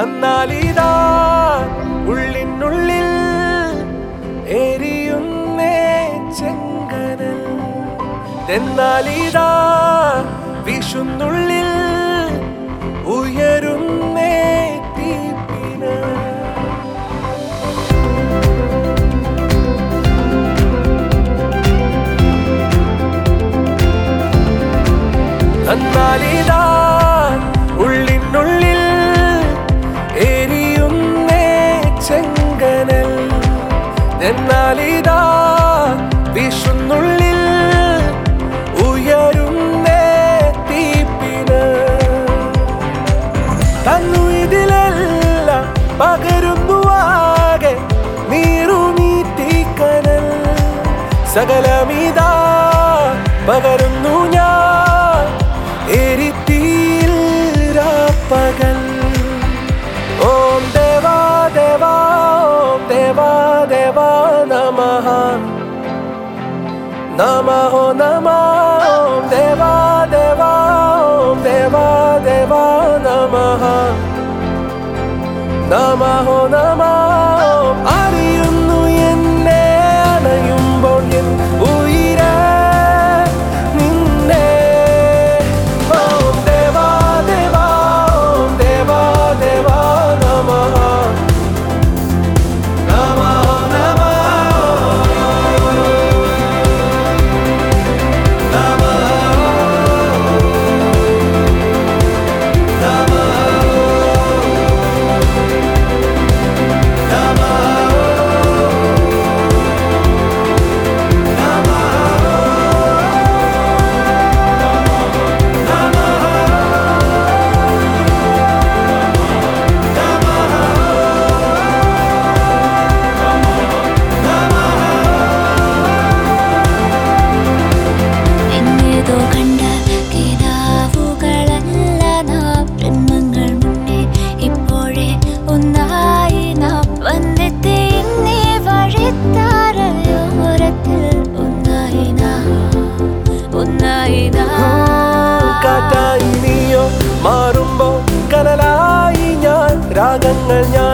തന്നാലിതാ ഉള്ളിനുള്ളിൽ എരിയുന്നേ ചെങ്കനൽ തെന്നാലിതാ വിഷുന്നുള്ളിൽ ഉയരുന്നേ തീപ്പിന തന്നാലിതാ ഉള്ളിനുള്ളിൽ എരിയുന്നേ ചെങ്കനൽ എന്നാലിതാ വിഷുന്നുള്ളിൽ ഉയരുന്നേ തീപ്പിന തന്നു ഇതിലെല്ലാം പകരുന്നു ആകെ നീറുമീ തീക്കനൽ സകലമിതാ പകരുന്നു ഞാൻ എരിത്തീൽ പകൽ ഓം ദേവാ ദേവാ ഓം ദേവാ ദേവാ നമഃ നമോ നമ ഓം ദേവാ ദേവാ ഓം ദേവാ ദേവാ നമഃ നമോ നമ ഓം അറിയുന്നു എന്നെ അണയുമ്പോൾ എൻ ഉയിരേ നിന്നെ ഓം ദേവാ ദേവാ ഓം ദേവാ ദേവാ നമഃ നമോ നമ എന്നേതോ കണ്ട കിനാവുകളല്ല നാം ജന്മങ്ങൾ മുന്നേ ഇപ്പോഴേ ഒന്നായി നാം വന്നെത്തി ഇന്നീ വഴിത്താരയോരത്തിൽ ഒന്നായി നാം ഒന്നായി നാം കാറ്റായി നീയോ മാറുമ്പോ കനലായി ഞാൻ രാഗങ്ങൾ ഞാൻ